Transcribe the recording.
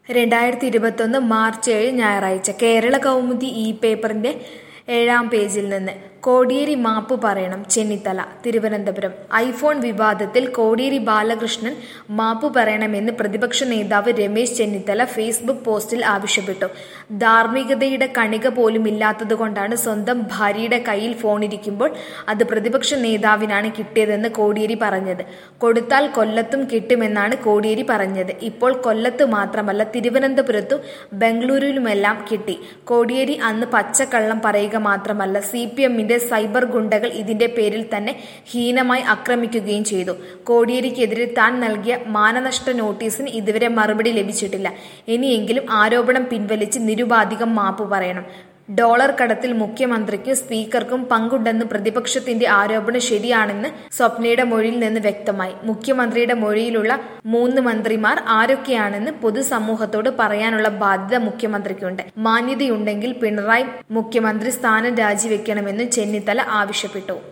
രണ്ടായിരത്തി ഇരുപത്തൊന്ന് മാർച്ച് ഏഴ് ഞായറാഴ്ച കേരള കൗമുദി ഇ പേപ്പറിന്റെ ഏഴാം പേജിൽ നിന്ന് കോടിയേരി മാപ്പ് പറയണം ചെന്നിത്തല തിരുവനന്തപുരം ഐഫോൺ വിവാദത്തിൽ കോടിയേരി ബാലകൃഷ്ണൻ മാപ്പ് പറയണമെന്ന് പ്രതിപക്ഷ നേതാവ് രമേശ് ചെന്നിത്തല ഫേസ്ബുക്ക് പോസ്റ്റിൽ ആവശ്യപ്പെട്ടു ധാർമ്മികതയുടെ കണിക പോലും ഇല്ലാത്തതുകൊണ്ടാണ് സ്വന്തം ഭാര്യയുടെ കയ്യിൽ ഫോണിരിക്കുമ്പോൾ അത് പ്രതിപക്ഷ നേതാവിനാണ് കിട്ടിയതെന്ന് കോടിയേരി പറഞ്ഞത് കൊടുത്താൽ കൊല്ലത്തും കിട്ടുമെന്നാണ് കോടിയേരി പറഞ്ഞത് ഇപ്പോൾ കൊല്ലത്ത് മാത്രമല്ല തിരുവനന്തപുരത്തും ബംഗളൂരുവിലുമെല്ലാം കിട്ടി കോടിയേരി അന്ന് പച്ചക്കള്ളം പറയുക മാത്രമല്ല സി പി എമ്മിന്റെ സൈബർ ഗുണ്ടകൾ ഇതിന്റെ പേരിൽ തന്നെ ഹീനമായി ആക്രമിക്കുകയും ചെയ്തു കോടിയേരിക്കെതിരെ താൻ നൽകിയ മാനനഷ്ട നോട്ടീസിന് ഇതുവരെ മറുപടി ലഭിച്ചിട്ടില്ല ഇനിയെങ്കിലും ആരോപണം പിൻവലിച്ച് നിരുപാധികം മാപ്പ് പറയണം ഡോളർ കടത്തിൽ മുഖ്യമന്ത്രിക്കും സ്പീക്കർക്കും പങ്കുണ്ടെന്ന് പ്രതിപക്ഷത്തിന്റെ ആരോപണം ശരിയാണെന്ന് സ്വപ്നയുടെ മൊഴിയിൽ നിന്ന് വ്യക്തമായി മുഖ്യമന്ത്രിയുടെ മൊഴിയിലുള്ള മൂന്ന് മന്ത്രിമാർ ആരൊക്കെയാണെന്ന് പൊതുസമൂഹത്തോട് പറയാനുള്ള ബാധ്യത മുഖ്യമന്ത്രിക്കുണ്ട് മാന്യതയുണ്ടെങ്കിൽ പിണറായി മുഖ്യമന്ത്രി സ്ഥാനം രാജിവെക്കണമെന്നും ചെന്നിത്തല ആവശ്യപ്പെട്ടു